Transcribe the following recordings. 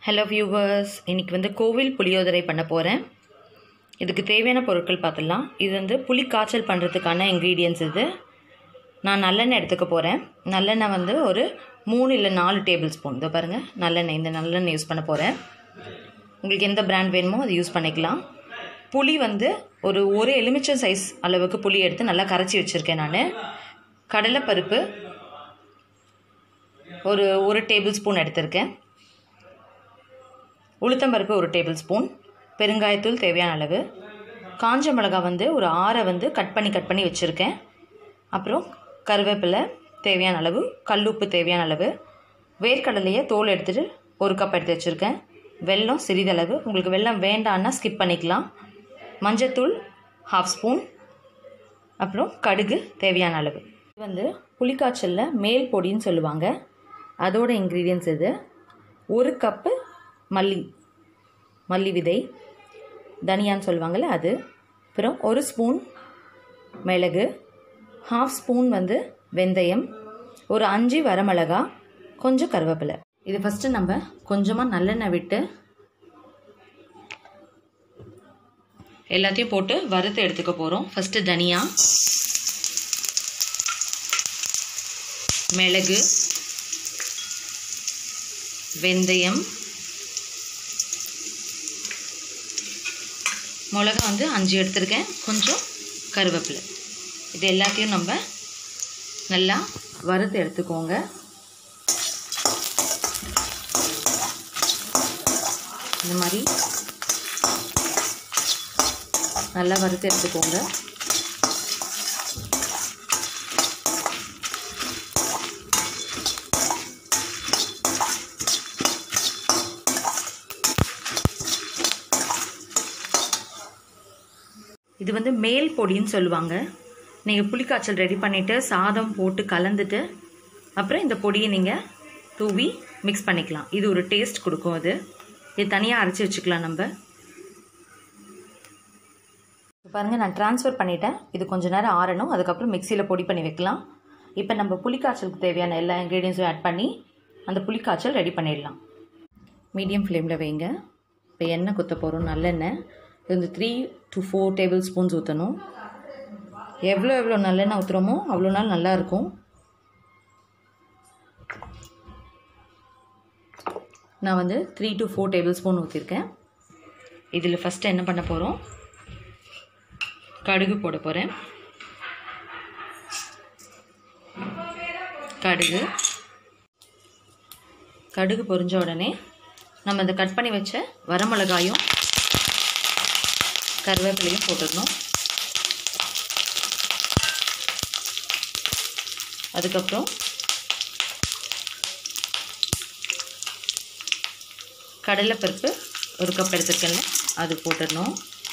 hello viewers இன்றைக்கி வந்து கோவில் புளியோதரை பண்ண போகிறேன் இதுக்கு தேவையான பொருட்கள் பார்த்துடலாம் இது வந்து புளி காய்ச்சல் பண்ணுறதுக்கான இன்க்ரீடியன்ஸ் இது நான் நல்லெண்ணெய் எடுத்துக்க போகிறேன் நல்லெண்ணெய் வந்து ஒரு மூணு இல்லை நாலு டேபிள் ஸ்பூன் இதோ பாருங்கள் நல்லெண்ணெய் இந்த நல்லெண்ணெய் யூஸ் பண்ண போகிறேன் உங்களுக்கு எந்த பிராண்ட் வேணுமோ அது யூஸ் பண்ணிக்கலாம் புளி வந்து ஒரு ஒரு எலுமிச்சம் சைஸ் அளவுக்கு புளி எடுத்து நல்லா கரைச்சி வச்சுருக்கேன் நான் கடலைப்பருப்பு ஒரு ஒரு டேபிள் ஸ்பூன் எடுத்திருக்கேன் உளுத்தம்பருப்பு ஒரு டேபிள் ஸ்பூன் பெருங்காயத்தூள் தேவையான அளவு காஞ்ச மிளகா வந்து ஒரு ஆறை வந்து கட் பண்ணி கட் பண்ணி வச்சுருக்கேன் அப்புறம் கருவேப்பிலை தேவையான அளவு கல்லுப்பு தேவையான அளவு வேர்க்கடலையை தோல் எடுத்துகிட்டு ஒரு கப் எடுத்து வச்சுருக்கேன் வெல்லம் சிறிதளவு உங்களுக்கு வெல்லம் வேண்டான்னா ஸ்கிப் பண்ணிக்கலாம் மஞ்சத்தூள் ஹாஃப் ஸ்பூன் அப்புறம் கடுகு தேவையான அளவு இது வந்து புளிக்காய்ச்சலில் மேல் பொடின்னு சொல்லுவாங்க அதோட இன்க்ரீடியன்ஸ் இது ஒரு கப்பு மல்லி மல்லி விதை தனியான்னு சொல்லுவாங்கள்ல அது அப்புறம் ஒரு ஸ்பூன் மிளகு ஹாஃப் ஸ்பூன் வந்து வெந்தயம் ஒரு அஞ்சு வரமிளகா கொஞ்சம் கருவேப்பிலை இது ஃபஸ்ட்டு நம்ம கொஞ்சமாக நல்லெண்ணெய் விட்டு எல்லாத்தையும் போட்டு வறுத்து எடுத்துக்க போகிறோம் ஃபஸ்ட்டு தனியா மிளகு வெந்தயம் மிளகா வந்து அஞ்சு எடுத்திருக்கேன் கொஞ்சம் கருவேப்பிலை இது எல்லாத்தையும் நம்ம நல்லா வறுத்து எடுத்துக்கோங்க இந்த மாதிரி நல்லா வறுத்து எடுத்துக்கோங்க இது வந்து மேல் பொடின்னு சொல்லுவாங்க நீங்கள் புளிக்காய்ச்சல் ரெடி பண்ணிவிட்டு சாதம் போட்டு கலந்துட்டு அப்புறம் இந்த பொடியை நீங்கள் தூவி மிக்ஸ் பண்ணிக்கலாம் இது ஒரு டேஸ்ட் கொடுக்கும் அது இது தனியாக அரைச்சி வச்சுக்கலாம் நம்ம பாருங்கள் நான் ட்ரான்ஸ்ஃபர் பண்ணிட்டேன் இது கொஞ்ச நேரம் ஆறணும் அதுக்கப்புறம் மிக்சியில் பொடி பண்ணி வைக்கலாம் இப்போ நம்ம புளிக்காய்ச்சலுக்கு தேவையான எல்லா இன்க்ரீடியன்ஸும் ஆட் பண்ணி அந்த புளிக்காய்ச்சல் ரெடி பண்ணிடலாம் மீடியம் ஃப்ளேமில் வைங்க இப்போ எண்ணெய் குத்த போகிறோம் நல்லெண்ணெய் இது வந்து three to four tablespoons ஊற்றணும் எவ்வளோ எவ்வளோ நல்லெண்ணெய் ஊற்றுறோமோ அவ்வளோ நாள் நல்லாயிருக்கும் நான் வந்து three to four tablespoon ஊற்றிருக்கேன் இதில் ஃபஸ்ட்டு என்ன பண்ண போகிறோம் கடுகு போட போகிறேன் கடுகு கடுகு பொரிஞ்ச உடனே நம்ம இந்த கட் பண்ணி வச்ச வரமிளகாயும் கருவேப்பிலையும் போட்டுடணும் அதுக்கப்புறம் கடலைப்பருப்பு ஒரு கப் எடுத்துருக்கேன்ல அது போட்டுடணும்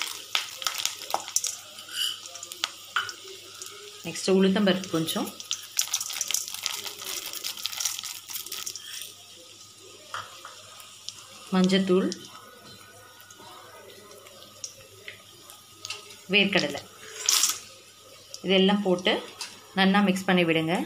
நெக்ஸ்ட்டு உளுத்தம்பருப்பு கொஞ்சம் மஞ்சத்தூள் வேர்க்கடலை இதெல்லாம் போட்டு நல்லா மிக்ஸ் பண்ணி விடுங்க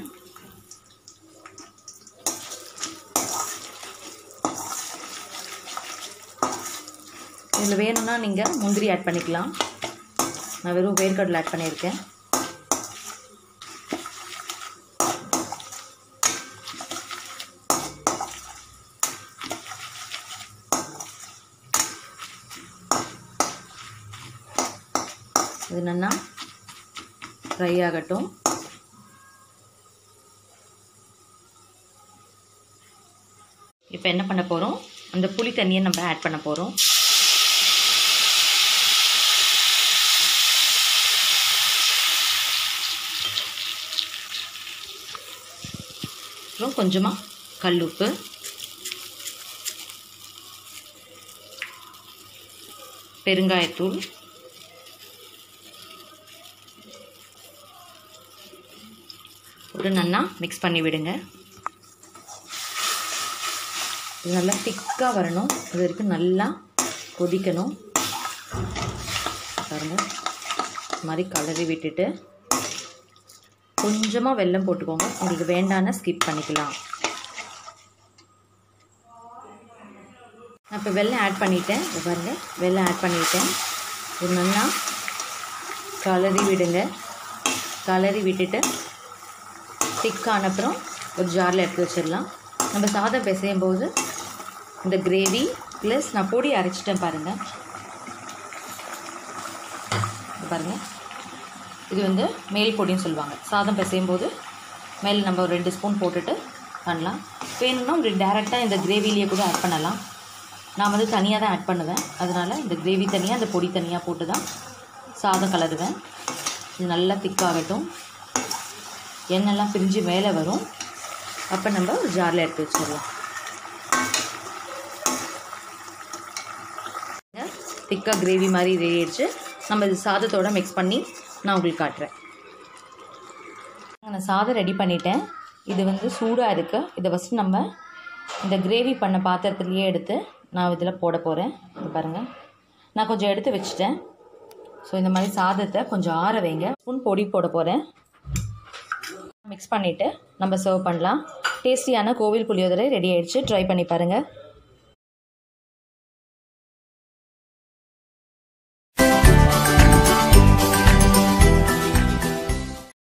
இதில் வேணும்னா நீங்கள் முந்திரி ஆட் பண்ணிக்கலாம் நான் வெறும் வேர்க்கடலை ஆட் பண்ணியிருக்கேன் இது நல்லா ஃப்ரை ஆகட்டும் இப்போ என்ன பண்ண போகிறோம் அந்த புளி தண்ணியை நம்ம ஆட் பண்ண போகிறோம் அப்புறம் கொஞ்சமாக கல்லுப்பு பெருங்காயத்தூள் ஒரு நல்லா மிக்ஸ் பண்ணி விடுங்க இது நல்லா திக்காக வரணும் அது வரைக்கும் நல்லா கொதிக்கணும் பாருங்கள் இது மாதிரி கலரி விட்டுட்டு கொஞ்சமாக வெல்லம் போட்டுக்கோங்க உங்களுக்கு வேண்டான்னா ஸ்கிப் பண்ணிக்கலாம் இப்போ வெள்ளம் ஆட் பண்ணிட்டேன் இப்போ பாருங்கள் வெள்ளம் ஆட் பண்ணிட்டேன் இது நல்லா கலரி விடுங்க கலரி விட்டுட்டு திக்கான அப்புறம் ஒரு ஜாரில் எடுத்து வச்சிடலாம் நம்ம சாதம் பிசையும் போது இந்த கிரேவி ப்ளஸ் நான் பொடி அரைச்சிட்டேன் பாருங்கள் பாருங்கள் இது வந்து மேல் பொடின்னு சொல்லுவாங்க சாதம் பிசையும் போது மேல் நம்ம ஒரு ரெண்டு ஸ்பூன் போட்டுட்டு பண்ணலாம் வேணும்னா உங்களுக்கு டேரெக்டாக இந்த கிரேவிலேயே கூட ஆட் பண்ணலாம் நான் வந்து தனியாக தான் ஆட் பண்ணுவேன் அதனால் இந்த கிரேவி தனியாக இந்த பொடி தனியாக போட்டு தான் சாதம் கலருவேன் இது நல்லா திக்காகட்டும் எண்ணெய்லாம் பிரிஞ்சு மேலே வரும் அப்போ நம்ம ஒரு ஜாரில் எடுத்து வச்சிடலாம் திக்காக கிரேவி மாதிரி ரெடி ஆயிடுச்சு நம்ம இது சாதத்தோடு மிக்ஸ் பண்ணி நான் உங்களுக்கு காட்டுறேன் நான் சாதம் ரெடி பண்ணிட்டேன் இது வந்து சூடாக இருக்குது இதை ஃபஸ்ட்டு நம்ம இந்த கிரேவி பண்ண பாத்திரத்துலேயே எடுத்து நான் இதில் போட போகிறேன் இது பாருங்கள் நான் கொஞ்சம் எடுத்து வச்சுட்டேன் ஸோ இந்த மாதிரி சாதத்தை கொஞ்சம் ஆற வைங்க ஸ்பூன் பொடி போட போகிறேன் மிக்ஸ் பண்ணிவிட்டு நம்ம சர்வ் பண்ணலாம் டேஸ்டியான கோவில் புளியோதரை ரெடி ஆயிடுச்சு ட்ரை பண்ணி பாருங்கள்